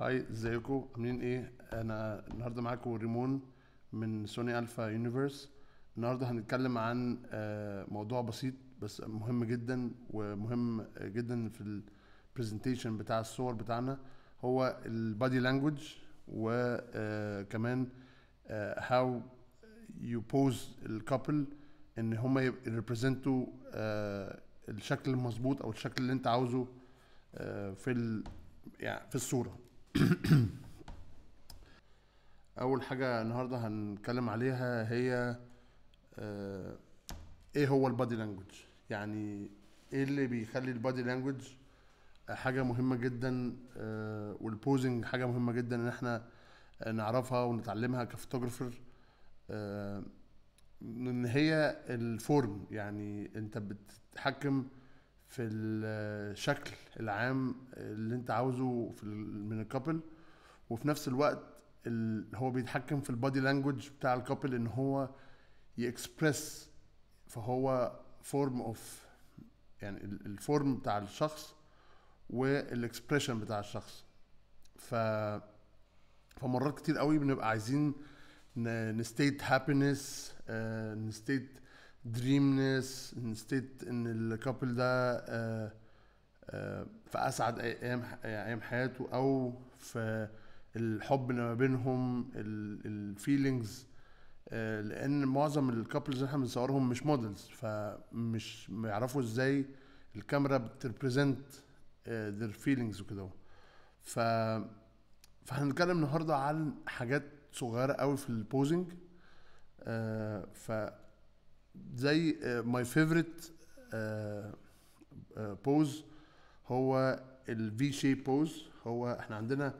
هاي ازيكم عاملين ايه انا النهارده معاكم ريمون من سوني الفا يونيفرس النهارده هنتكلم عن آه، موضوع بسيط بس مهم جدا ومهم جدا في البرزنتيشن بتاع الصور بتاعنا هو البادي لانجوج وكمان هاو يو بوز الكابل ان هم يريبريزنتوا الشكل المظبوط او الشكل اللي انت عاوزه آه، في ال يعني في الصوره اول حاجه النهارده هنتكلم عليها هي آه، ايه هو البادي لانجوج يعني ايه اللي بيخلي البادي لانجوج حاجه مهمه جدا آه، والبوزنج حاجه مهمه جدا ان احنا نعرفها ونتعلمها كفوتوغرافر آه، ان هي الفورم يعني انت بتتحكم في الشكل العام اللي انت عاوزه في ال- من الكابل وفي نفس الوقت ال- هو بيتحكم في البادي لانجوج بتاع الكابل ان هو يكسبرس فهو فورم اوف يعني ال- الفورم بتاع الشخص والاكسبريشن بتاع الشخص ف فمرات كتير قوي بنبقى عايزين نستيت هابينس نستيت دريمنس نستيت ان الكابل ده آه، آه، في اسعد ايام ايام حياته او في الحب اللي ما بينهم الفيلينجز لان معظم الكابلز اللي احنا بنصورهم مش موديلز فمش ما يعرفوا ازاي الكاميرا بتريبريزنت their feelings وكده ف فهنتكلم النهارده عن حاجات صغيره قوي في البوزنج آه ف زي ماي فيفورت بوز هو الفي شيب بوز هو احنا عندنا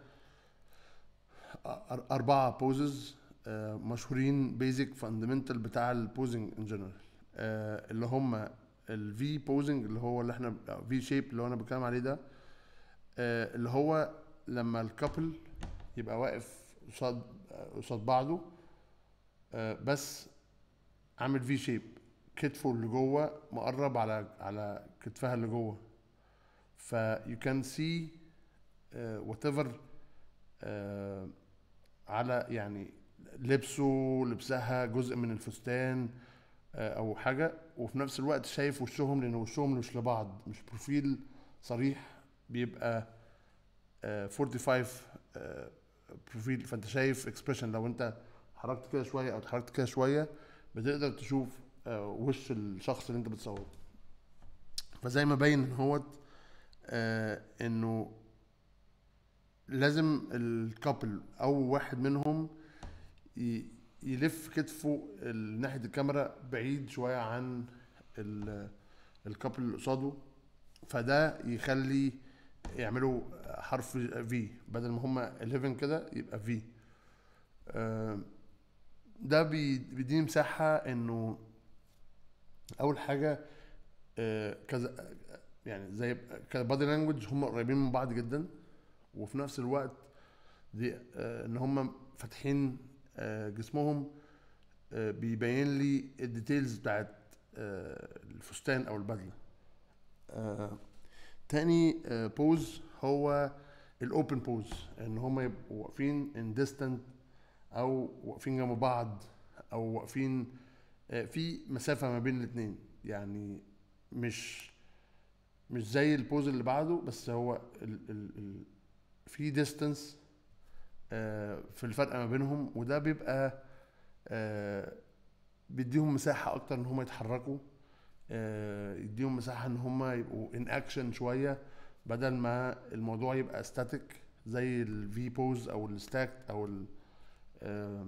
أر- أربعة بوزز مشهورين بيزك فاندمنتال بتاع البوزنج ان جنرال اللي هم الفي بوزنج اللي هو اللي احنا في شيب اللي هو انا بتكلم عليه ده آه، اللي هو لما الكابل يبقى واقف قصاد قصاد بعضه آه، بس عامل في شيب كتفه اللي جوه مقرب على على كتفها اللي جوه ف you can see uh, whatever uh, على يعني لبسه لبسها جزء من الفستان uh, او حاجه وفي نفس الوقت شايف وشهم لان وشهم مش لبعض مش بروفيل صريح بيبقى uh, 45 uh, بروفيل فانت شايف اكسبريشن لو انت حركت كده شويه او اتحركت كده شويه بتقدر تشوف آه، وش الشخص اللي انت بتصوره فزي ما باين ان هوت آه انه لازم الكابل او واحد منهم ي- يلف كتفه ال- ناحيه الكاميرا بعيد شويه عن ال- الكابل اللي قصاده فده يخلي يعملوا حرف في بدل ما هما 11 كده يبقى في آه ده بي- بيديني مساحه انه اول حاجه آه، كذا يعني زي كبادي لانجوج هم قريبين من بعض جدا وفي نفس الوقت دي آه، ان هم فاتحين آه، جسمهم آه، بيبين لي الديتيلز بتاعت آه، الفستان او البدله آه، تاني بوز هو الاوبن بوز ان هم يبقوا واقفين ان ديستنت او واقفين جنب بعض او واقفين آه، في مسافه ما بين الاثنين يعني مش مش زي البوز اللي بعده بس هو ال ال ال في ديستنس في الفرق ما بينهم وده بيبقى آه، بيديهم مساحه اكتر ان هم يتحركوا آه، يديهم مساحه ان هم يبقوا ان اكشن شويه بدل ما الموضوع يبقى ستاتيك زي الفي بوز او الستاكت او ال آه،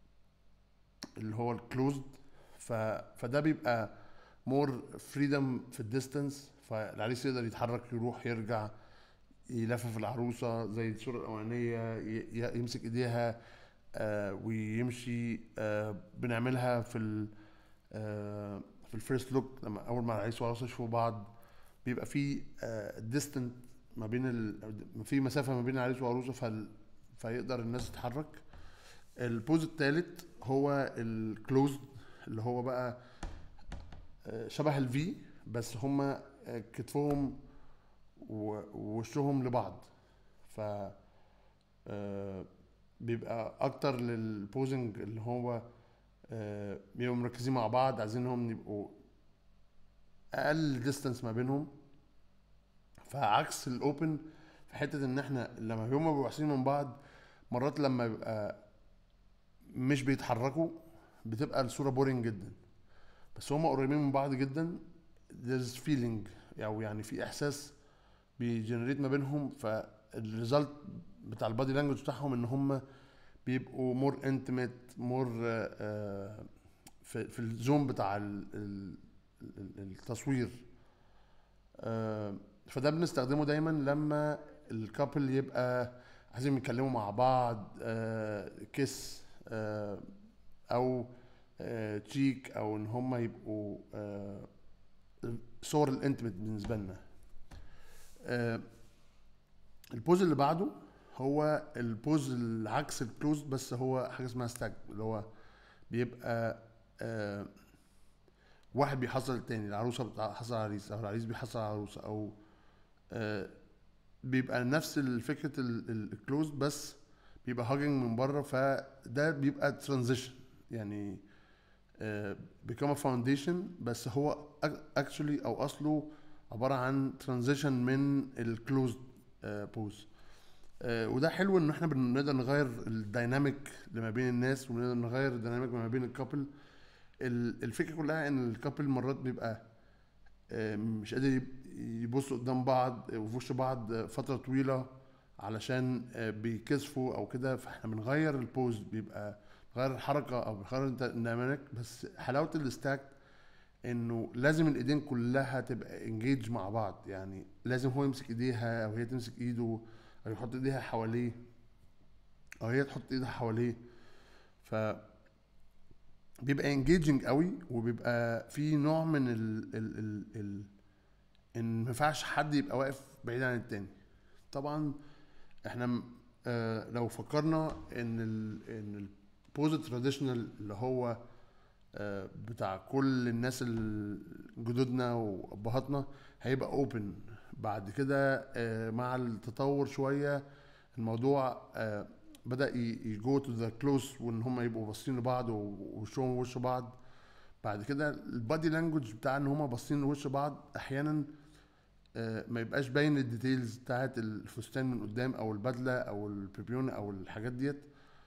اللي هو الكلوزد ف... فده بيبقى مور فريدم في الديستنس فالعريس يقدر يتحرك يروح يرجع يلفف العروسه زي الصوره الاولانيه ي... ي- يمسك ايديها آه ويمشي آه بنعملها في ال آه في الفيرست لوك لما اول ما العريس والعروسه يشوفوا بعض بيبقى في ديستنت ما بين ال... في مسافه ما بين العريس والعروسه فال... فيقدر الناس تتحرك البوز الثالث هو الكلوزد اللي هو بقى آه، شبه الفي بس هما آه، كتفهم و- ووشهم لبعض ف آه بيبقى اكتر للبوزنج اللي هو آه بيبقوا مركزين مع بعض عايزينهم يبقوا اقل ديستانس ما بينهم فعكس الاوبن في حته ان احنا لما هما بيبقوا واحسين من بعض مرات لما بيبقى مش بيتحركوا بتبقى الصوره بورينج جدا بس هما قريبين من بعض جدا there's feeling او يعني في احساس بيجنريت ما بينهم فالريزلت بتاع البادي لانجوج بتاعهم ان هم بيبقوا مور انتميت مور في, في الزوم بتاع ال- ال- ال- التصوير آه، فده بنستخدمه دايما لما الكابل يبقى عايزين يتكلموا مع بعض كيس او تشيك او ان هم يبقوا آه، صور الانتمت بالنسبه لنا آه، البوز اللي بعده هو البوز العكس الكلوز بس هو حاجه اسمها ستاك اللي هو بيبقى آه، واحد بيحصل التاني العروسه بتحصل على العريس او العريس بيحصل على العروسه او آه، بيبقى نفس فكره الكلوز بس بيبقى هاجنج من بره فده بيبقى ترانزيشن يعني بيكام فاونديشن بس هو اكشولي او اصله عباره عن ترانزيشن من الكلوز بوز وده حلو ان احنا بنقدر نغير الدايناميك اللي ما بين الناس ونقدر نغير الدايناميك ما بين الكابل الفكره كلها ان الكابل مرات بيبقى آه، مش قادر يب- يبصوا قدام بعض وفي وش بعض فتره طويله علشان آه، بيكسفوا او كده فاحنا بنغير البوز بيبقى نغير الحركه او بنغير الد- الديناميك بس حلاوه الستاك انه لازم الايدين كلها تبقى انجيج مع بعض يعني لازم هو يمسك ايديها او هي تمسك ايده او يحط ايديها حواليه او هي تحط ايدها حواليه ف بيبقى انجيجنج قوي وبيبقى في نوع من ال ال ال ال ان ما ينفعش حد يبقى واقف بعيد عن التاني طبعا احنا م- آه لو فكرنا ان ال ان البوز تراديشنال اللي هو آه بتاع كل الناس ال- جدودنا وابهاتنا هيبقى اوبن بعد كده آه مع التطور شويه الموضوع آه بدا يجو تو ذا كلوز وان هم يبقوا باصين لبعض ووشهم وش بعض بعد كده البادي لانجوج بتاع ان هم باصين لوش بعض احيانا آه، ما يبقاش باين الديتيلز بتاعت الفستان من قدام او البدله او البيبيون او الحاجات ديت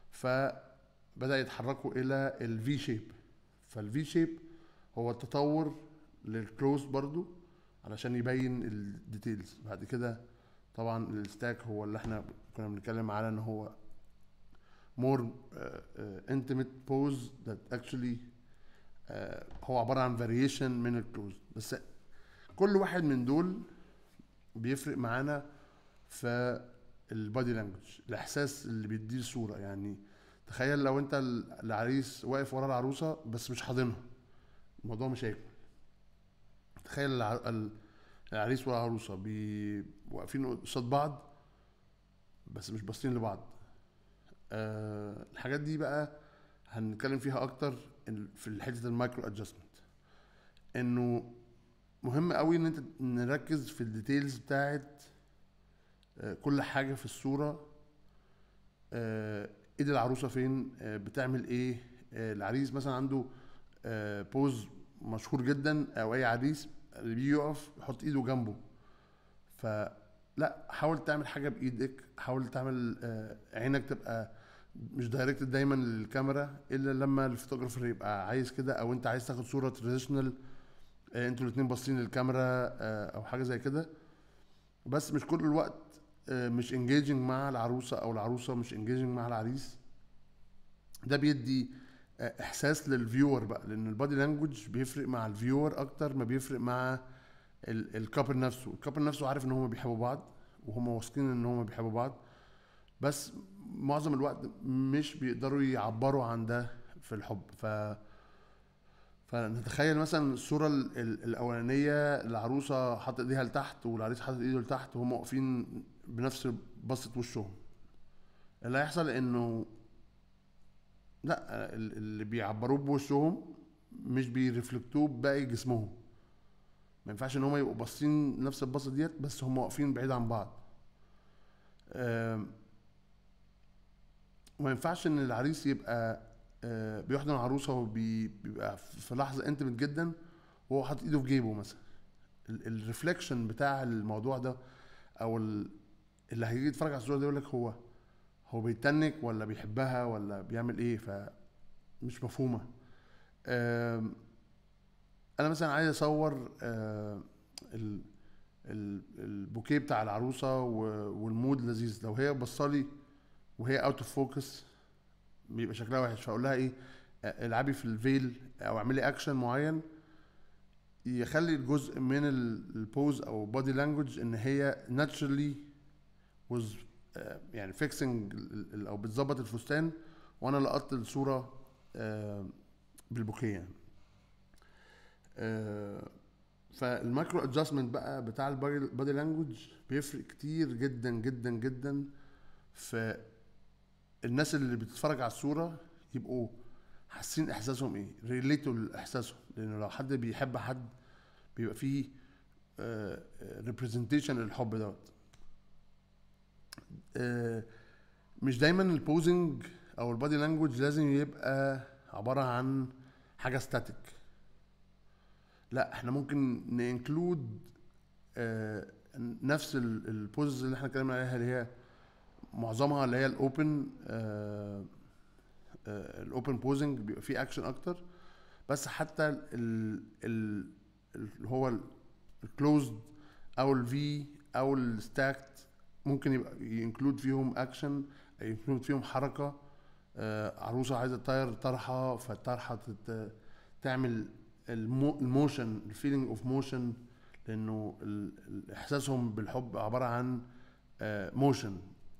فبدا يتحركوا الى الفي شيب فالفي شيب هو التطور للكلوز برضو علشان يبين الديتيلز بعد كده طبعا الستاك هو اللي احنا كنا بنتكلم على ان هو more uh, uh, intimate pose that actually uh, هو عبارة عن variation من الكلوز بس كل واحد من دول بيفرق معانا في البادي لانجوج الاحساس اللي بيديه الصوره يعني تخيل لو انت ال- العريس واقف ورا العروسه بس مش حاضنها الموضوع مش هيكمل تخيل الع- ال- العريس والعروسه بي- واقفين قصاد بعض بس مش باصين لبعض آه الحاجات دي بقى هنتكلم فيها اكتر ال- في حته المايكرو ادجستمنت انه مهم قوي ان انت نركز في الديتيلز بتاعت آه، كل حاجه في الصوره آه، ايد العروسه فين آه، بتعمل ايه آه، العريس مثلا عنده آه، بوز مشهور جدا او اي عريس اللي بيجي يقف يحط ايده جنبه فلا حاول تعمل حاجه بايدك حاول تعمل آه، عينك تبقى مش دايركت دايما للكاميرا الا لما الفوتوغرافر يبقى عايز كده او انت عايز تاخد صوره تراديشنال انتوا الاتنين باصين للكاميرا آه، او حاجه زي كده بس مش كل الوقت آه، مش انجيجنج مع العروسه او العروسه مش انجيجنج مع العريس ده بيدي آه، احساس للفيور بقى لان البادي لانجوج بيفرق مع الفيور اكتر ما بيفرق مع ال- الكابل نفسه الكابل نفسه عارف ان هما بيحبوا بعض وهم واثقين ان هما بيحبوا بعض بس معظم الوقت مش بيقدروا يعبروا عن ده في الحب ف فنتخيل مثلا الصورة ال- ال- الأولانية العروسة حاطة ايديها لتحت والعريس حاطط ايده لتحت وهم واقفين بنفس بصة وشهم اللي هيحصل انه لا ال- اللي بيعبروه بوشهم مش بيرفلكتوه بباقي جسمهم ما ينفعش ان هم يبقوا باصين نفس البصة ديت بس هم واقفين بعيد عن بعض آم، وما ينفعش ان العريس يبقى آه، بيحضن العروسه وبيبقى في لحظه انتمت جدا وهو حاطط ايده في جيبه مثلا الريفليكشن بتاع الموضوع ده او ال- اللي هيجي يتفرج على الصوره دي يقول لك هو هو بيتنك ولا بيحبها ولا بيعمل ايه فمش مفهومه آم، انا مثلا عايز اصور آه، ال- ال- البوكيه بتاع العروسه و- والمود لذيذ لو هي بصالي وهي اوت اوف فوكس بيبقى شكلها وحش فاقول لها ايه آه، العبي في الفيل او اعملي اكشن معين يخلي الجزء من ال- البوز او بودي لانجوج ان هي naturally was آه، يعني فيكسنج او بتظبط الفستان وانا لقطت الصوره آه، بالبوكيه يعني. آه، فالمايكرو ادجستمنت بقى بتاع البادي لانجوج بيفرق كتير جدا جدا جدا في الناس اللي بتتفرج على الصوره يبقوا حاسين احساسهم ايه ريليتوا لاحساسهم لانه لو حد بيحب حد بيبقى فيه ريبريزنتيشن للحب دوت آه، مش دايما البوزنج او البادي لانجوج لازم يبقى عباره عن حاجه ستاتيك لا احنا ممكن نانكلود نفس البوز اللي احنا اتكلمنا عليها اللي هي معظمها اللي هي الاوبن الاوبن بوزنج بيبقى فيه اكشن اكتر بس حتى ال ال اللي هو الكلوزد او الفي او الستاكت ممكن يبقى ينكلود فيهم اكشن ينكلود فيهم حركه آه، عروسه عايزه تطير طرحه فالطرحه تت- تعمل المو- الموشن الفيلينج اوف موشن لانه ال- ال- احساسهم بالحب عباره عن موشن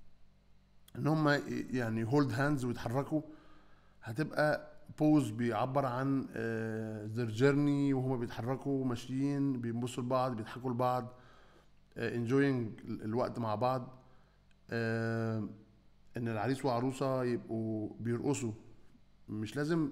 ان هم يعني هولد هاندز ويتحركوا هتبقى بوز بيعبر عن ذير جيرني وهما بيتحركوا ماشيين بيبصوا لبعض بيضحكوا لبعض انجوينج الوقت مع بعض آه، ان العريس وعروسه يبقوا بيرقصوا مش لازم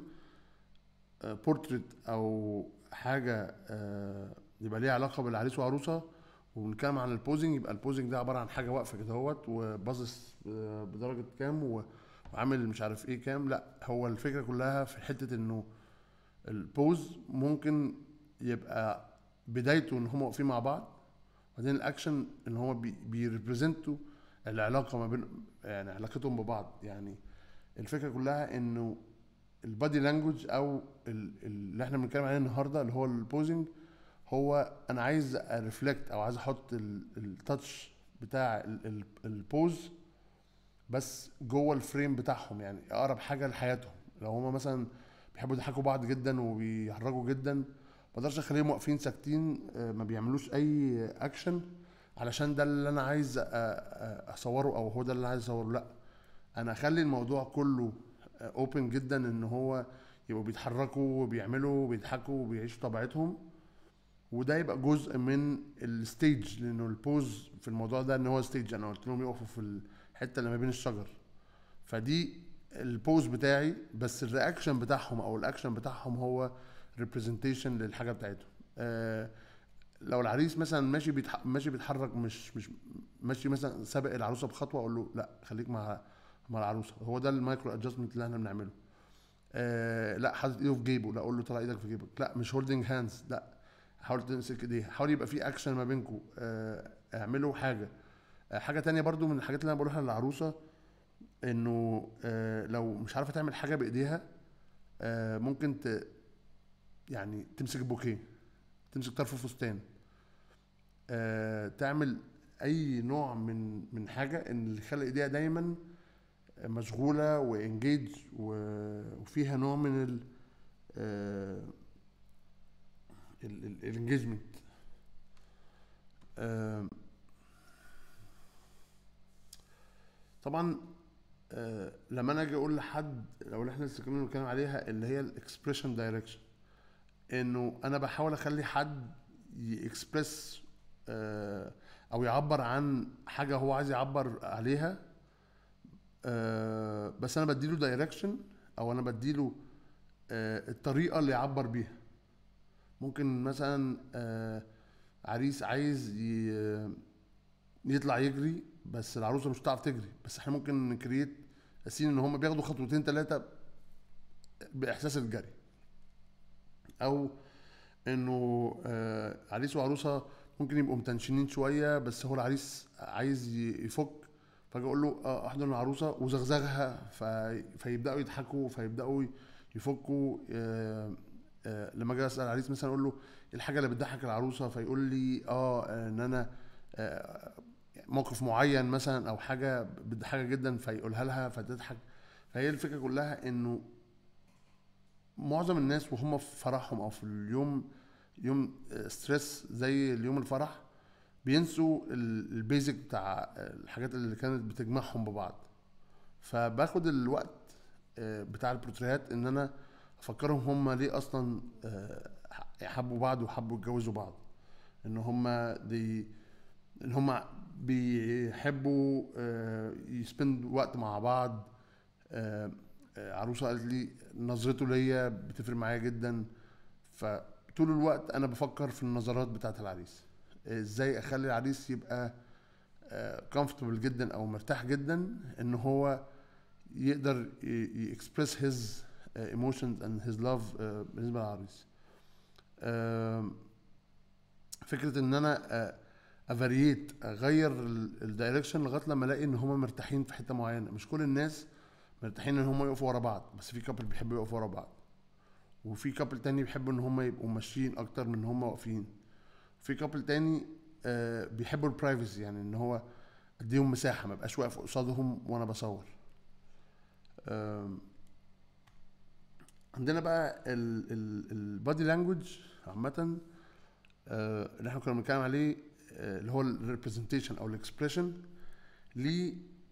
بورتريت او حاجه آه، يبقى ليها علاقه بالعريس وعروسه ونتكلم عن البوزنج يبقى البوزنج ده عباره عن حاجه واقفه كده اهوت وباصص آه، بدرجه كام و- وعامل مش عارف ايه كام لا هو الفكره كلها في حته انه البوز ممكن يبقى بدايته ان هم واقفين مع بعض وبعدين الاكشن ان هو بيريبريزنتوا العلاقه ما بين يعني علاقتهم ببعض يعني الفكره كلها انه البادي لانجوج او ال- اللي احنا بنتكلم عليه النهارده اللي هو البوزنج هو انا عايز ارفلكت او عايز احط التاتش بتاع البوز بس جوه الفريم بتاعهم يعني اقرب حاجه لحياتهم لو هما مثلا بيحبوا يضحكوا بعض جدا وبيهرجوا جدا ما اقدرش اخليهم واقفين ساكتين آه، ما بيعملوش اي اكشن علشان ده اللي انا عايز أ- أ- اصوره او هو ده اللي انا عايز اصوره لا انا اخلي الموضوع كله اوبن جدا ان هو يبقوا بيتحركوا وبيعملوا وبيضحكوا وبيعيشوا طبيعتهم وده يبقى جزء من الستيج لانه البوز في الموضوع ده ان هو ستيج انا قلت لهم يقفوا في الحته اللي ما بين الشجر فدي البوز بتاعي بس الرياكشن بتاعهم او الاكشن بتاعهم هو ريبريزنتيشن للحاجه بتاعتهم آه لو العريس مثلا ماشي بيتح... ماشي بيتحرك مش مش ماشي مثلا سابق العروسه بخطوه اقول له لا خليك مع مع العروسه هو ده المايكرو ادجستمنت اللي احنا بنعمله آه لا حاطط ايده في جيبه لا اقول له طلع ايدك في جيبك لا مش هولدنج هاندز لا حاول تمسك ايديه حاول يبقى في اكشن ما بينكم آه اعملوا حاجه آه حاجه تانية برضو من الحاجات اللي انا بقولها للعروسه انه آه لو مش عارفه تعمل حاجه بايديها آه ممكن ت يعني تمسك بوكيه تمسك طرف فستان آه تعمل اي نوع من من حاجه ان اللي يخلي ايديها دايما مشغوله وانجيج وفيها نوع من ال الانجيجمنت طبعا آه، لما انا اجي اقول لحد لو احنا لسه كنا بنتكلم عليها اللي هي الاكسبريشن دايركشن انه انا بحاول اخلي حد يكسبرس او يعبر عن حاجه هو عايز يعبر عليها آه، بس انا بديله دايركشن او انا بديله آه، الطريقه اللي يعبر بيها ممكن مثلا آه، عريس عايز ي- يطلع يجري بس العروسه مش هتعرف تجري بس احنا ممكن نكريت حاسين ان هم بياخدوا خطوتين ثلاثه باحساس الجري او انه آه عريس وعروسه ممكن يبقوا متنشنين شويه بس هو العريس عايز ي- يفك فاجي اقول له اه احضن العروسه وزغزغها في فيبداوا يضحكوا فيبداوا يفكوا آه آه لما اجي اسال العريس مثلا اقول له ايه الحاجه اللي بتضحك العروسه فيقول لي اه ان انا آه موقف معين مثلا او حاجه بتضحكها جدا فيقولها لها فتضحك فهي الفكره كلها انه معظم الناس وهم في فرحهم او في اليوم يوم ستريس زي اليوم الفرح بينسوا ال- البيزك بتاع الحاجات اللي كانت بتجمعهم ببعض فباخد الوقت آه، بتاع البورتريهات ان انا افكرهم هم ليه اصلا آه، حبوا بعض وحبوا يتجوزوا بعض ان هم دي ان هم بيحبوا آه، يسبند وقت مع بعض آه، آه، عروسه قالت لي نظرته ليا بتفرق معايا جدا فطول الوقت انا بفكر في النظرات بتاعه العريس ازاي اخلي العريس يبقى كومفورتبل جدا او مرتاح جدا ان هو يقدر يكسبرس هيز ايموشنز اند هيز لاف بالنسبه للعريس آم، فكره ان انا افاريت اغير الدايركشن لغايه لما الاقي ان هم مرتاحين في حته معينه مش كل الناس مرتاحين ان هم يقفوا ورا بعض بس في كابل بيحبوا يقفوا ورا بعض وفي كابل تاني بيحبوا ان هم يبقوا ماشيين اكتر من ان هم واقفين في كابل تاني آه، بيحبوا البرايفسي يعني ان هو اديهم مساحه ما بقاش واقف قصادهم وانا بصور آم، عندنا بقى البادي لانجوج عامه آه، اللي احنا كنا بنتكلم عليه آه، اللي هو الريبرزنتيشن او الاكسبريشن ليه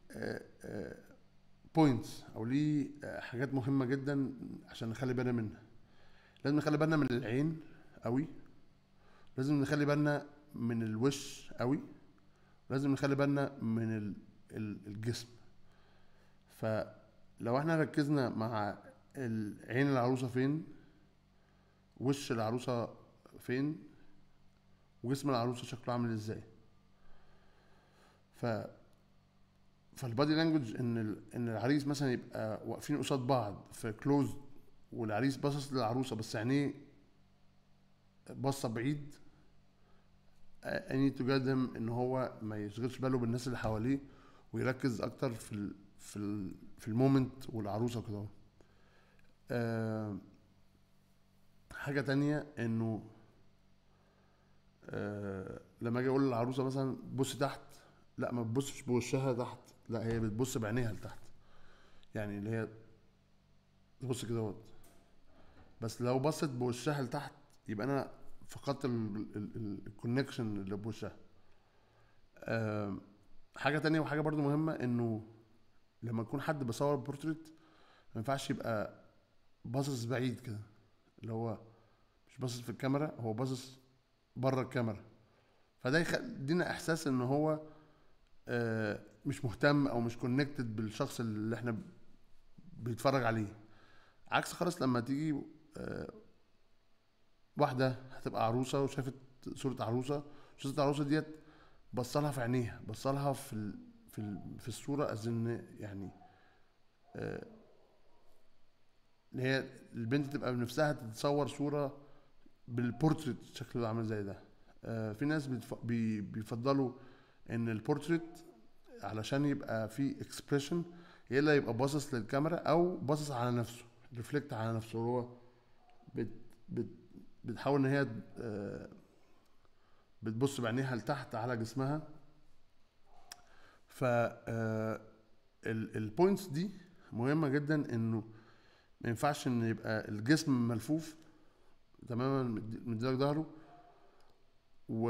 بوينتس او ليه آه، حاجات مهمه جدا عشان نخلي بالنا منها لازم نخلي بالنا من العين قوي لازم نخلي بالنا من الوش قوي لازم نخلي بالنا من ال- ال- الجسم فلو احنا ركزنا مع ال- عين العروسه فين وش العروسه فين وجسم العروسه شكله عامل ازاي ف فالبادي لانجوج ان ال... ان العريس مثلا يبقى واقفين قصاد بعض في كلوز والعريس باصص للعروسه بس عينيه باصه بعيد I need to get him ان هو ما يشغلش باله بالناس اللي حواليه ويركز اكتر في ال في ال في المومنت والعروسه وكده آه حاجه تانية انه آه لما اجي اقول للعروسه مثلا بص تحت لا ما تبصش بوشها تحت لا هي بتبص بعينيها لتحت يعني اللي هي تبص كده اهوت بس لو بصت بوشها لتحت يبقى انا فقدت الكونكشن اللي بوشها آم، حاجه تانية وحاجه برضو مهمه انه لما يكون حد بيصور بورتريت ما ينفعش يبقى باصص بعيد كده اللي هو مش باصص في الكاميرا هو باصص بره الكاميرا فده يخ- يدينا احساس ان هو آه، مش مهتم او مش كونكتد بالشخص اللي احنا بيتفرج عليه عكس خالص لما تيجي آه، واحده هتبقى عروسه وشافت صوره عروسه صوره العروسه ديت بصلها في عينيها بصلها في ال... في ال... في الصوره از ان يعني آه، اللي هي البنت تبقى بنفسها تتصور صوره بالبورتريت شكله عامل زي ده آه، في ناس بتف... بي... بيفضلوا ان البورتريت علشان يبقى فيه اكسبريشن يا الا يبقى باصص للكاميرا او باصص على نفسه ريفلكت على نفسه هو بت... بت... بتحاول ان هي آه، بتبص بعينيها لتحت على جسمها ف البوينتس دي مهمه جدا انه ما ينفعش ان يبقى الجسم ملفوف تماما مدي- مديلك ظهره و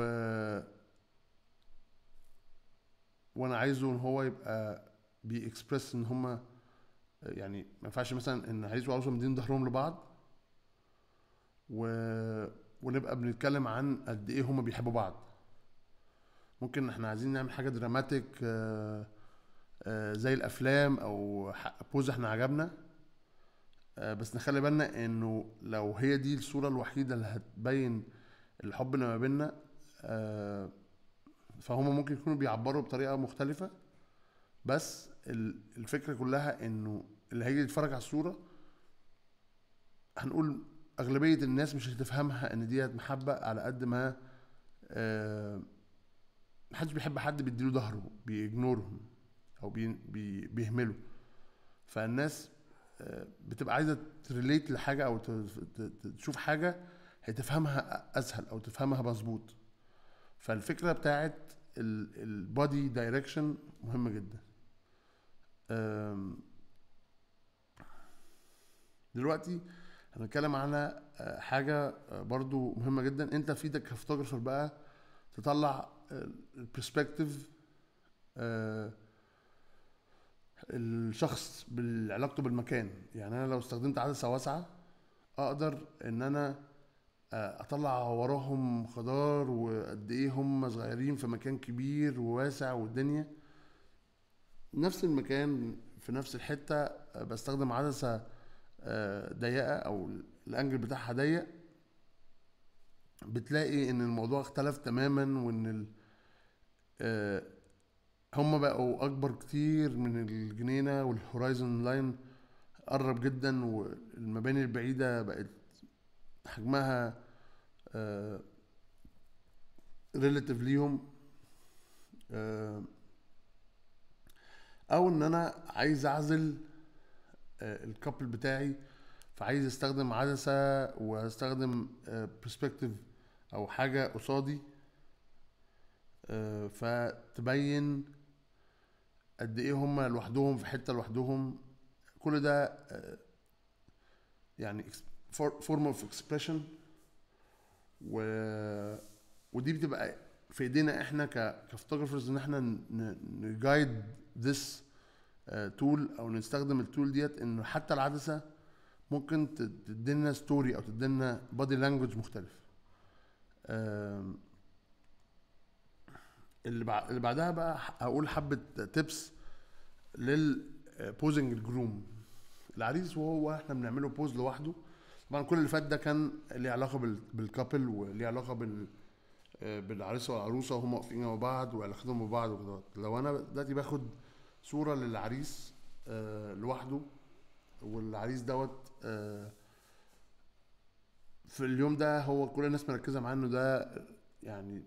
وانا عايزه ان هو يبقى بيكسبرس ان هما يعني ما ينفعش مثلا ان عايز وعروسه مدين ظهرهم لبعض و... ونبقى بنتكلم عن قد ايه هما بيحبوا بعض ممكن احنا عايزين نعمل حاجه دراماتيك آه، آه، زي الافلام او ح- بوز احنا عجبنا آه، بس نخلي بالنا انه لو هي دي الصوره الوحيده اللي هتبين الحب اللي ما بيننا آه، فهم ممكن يكونوا بيعبروا بطريقه مختلفه بس ال- الفكره كلها انه اللي هيجي يتفرج على الصوره هنقول اغلبيه الناس مش هتفهمها ان ديت محبه على قد ما آه، محدش بيحب حد بيديله ظهره بيجنورهم او بي بي بيهمله فالناس آه، بتبقى عايزه تريليت لحاجه او ت- ت- ت- تشوف حاجه هتفهمها اسهل او تفهمها مظبوط فالفكره بتاعت البودي دايركشن مهمه جدا أم، دلوقتي هنتكلم على آه، حاجه آه، برضو مهمه جدا انت في ايدك كفوتوجرافر بقى تطلع البرسبكتيف الشخص بعلاقته بالمكان يعني انا لو استخدمت عدسه واسعه اقدر ان انا آه، اطلع وراهم خضار وقد ايه هم صغيرين في مكان كبير وواسع والدنيا نفس المكان في نفس الحتة آه، بستخدم عدسة آه، ضيقة او الانجل بتاعها ضيق بتلاقي ان الموضوع اختلف تماما وان ال... آه، هم بقوا اكبر كتير من الجنينة والهورايزون لاين قرب جدا والمباني البعيدة بقت حجمها ريلاتيف ليهم آه، او ان انا عايز اعزل الكابل بتاعي فعايز استخدم عدسة واستخدم برسبكتيف او حاجة قصادي آه، فتبين قد ايه هما لوحدهم في حتة لوحدهم كل ده آه، يعني فورم اوف اكسبريشن و ودي بتبقى في ايدينا احنا ك كفوتوجرافرز ان احنا نجايد ذس تول او نستخدم التول ديت انه حتى العدسه ممكن ت- تدينا ستوري او تدينا بادي لانجوج مختلف آم، اللي بع- اللي بعدها بقى ح- هقول حبه تيبس للبوزنج الجروم العريس وهو احنا بنعمله بوز لوحده طبعا كل اللي فات ده كان ليه علاقه بال- بالكابل وليه علاقه بال آه، بالعريس والعروسه وهم واقفين جنب بعض وعلاقتهم ببعض وكده لو انا دلوقتي باخد صوره للعريس آه، لوحده والعريس دوت آه، في اليوم ده هو كل الناس مركزه معاه انه ده يعني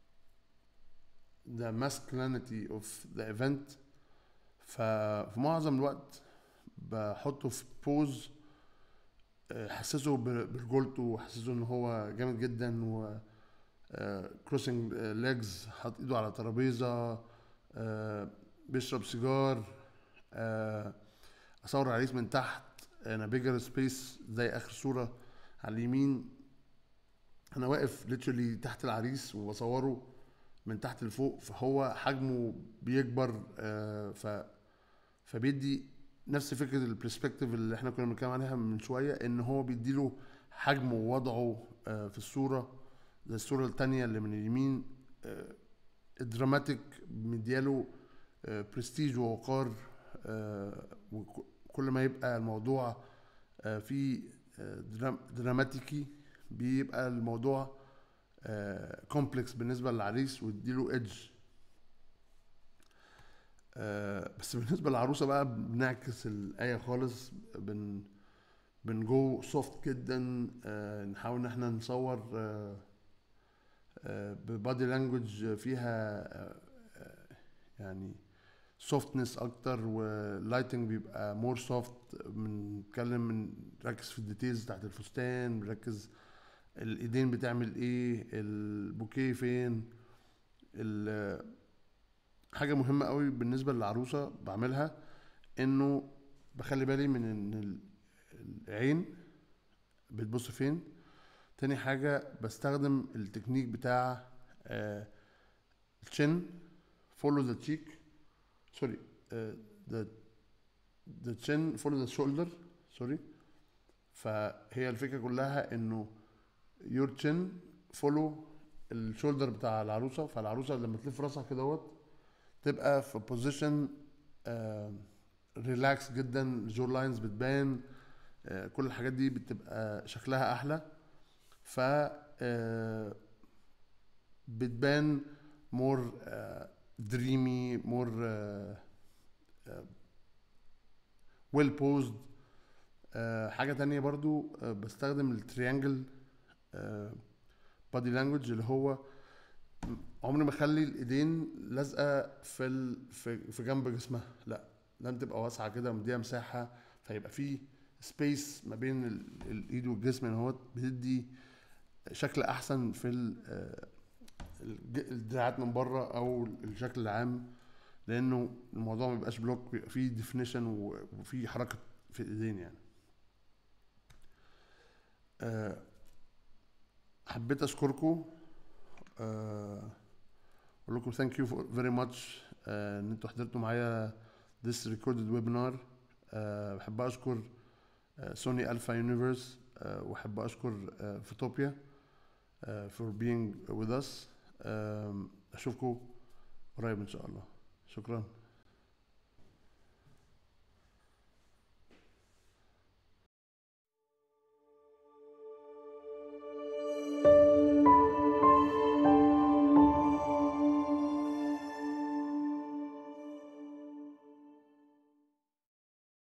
the masculinity of the event ففي معظم الوقت بحطه في بوز حسسه ب- برجولته وحسسه ان هو جامد جدا و كروسنج ليجز حاطط ايده على ترابيزه آه، بيشرب سيجار آه، اصور العريس من تحت انا بيجر سبيس زي اخر صوره على اليمين انا واقف ليتشولي تحت العريس وبصوره من تحت لفوق فهو حجمه بيكبر آه، ف فبيدي نفس فكره البرسبكتيف اللي احنا كنا بنتكلم عليها من شويه ان هو بيديله حجمه ووضعه آه، في الصوره زي الصوره التانية اللي من اليمين آه، الدراماتيك مدياله آه، برستيج ووقار آه، وكل ما يبقى الموضوع آه، فيه آه، درام- دراماتيكي بيبقى الموضوع كومبلكس بالنسبه للعريس ويديله ايدج بس بالنسبه للعروسه بقى بنعكس الايه خالص بن بنجو سوفت جدا آه، نحاول ان احنا نصور آه، آه، ببادي لانجوج فيها آه، آه، يعني سوفتنس اكتر واللايتنج بيبقى مور سوفت بنتكلم بنركز في الديتيلز بتاعت الفستان بنركز الايدين بتعمل ايه البوكيه فين ال- حاجه مهمه قوي بالنسبه للعروسه بعملها انه بخلي بالي من ان ال- العين بتبص فين تاني حاجة بستخدم التكنيك بتاع الشن follow the cheek sorry uh, the the chin follow the shoulder sorry فهي الفكرة كلها انه your chin follow الشولدر بتاع العروسة فالعروسة لما تلف راسها كده اهوت تبقى في بوزيشن ريلاكس جدا الجو لاينز بتبان آه، كل الحاجات دي بتبقى شكلها احلى ف آه، بتبان مور دريمي مور ويل بوزد حاجه تانية برضو آه، بستخدم التريانجل بادي لانجوج اللي هو عمري ما اخلي الايدين لازقه في ال... في في جنب جسمها لا لازم تبقى واسعه كده مديها مساحه فيبقى في سبيس ما بين ال... الايد والجسم ان هو بتدي شكل احسن في ال... آه، الج- الدراعات من بره او الشكل العام لانه الموضوع ما بيبقاش بلوك بيبقى فيه ديفينيشن وفي حركه في الايدين يعني آه، حبيت اشكركم آه، اقول لكم ثانك يو فيري ماتش ان انتوا حضرتوا معايا this recorded webinar آه، بحب اشكر سوني الفا يونيفرس واحب اشكر فوتوبيا for being with us آم، اشوفكم قريب ان شاء الله شكرا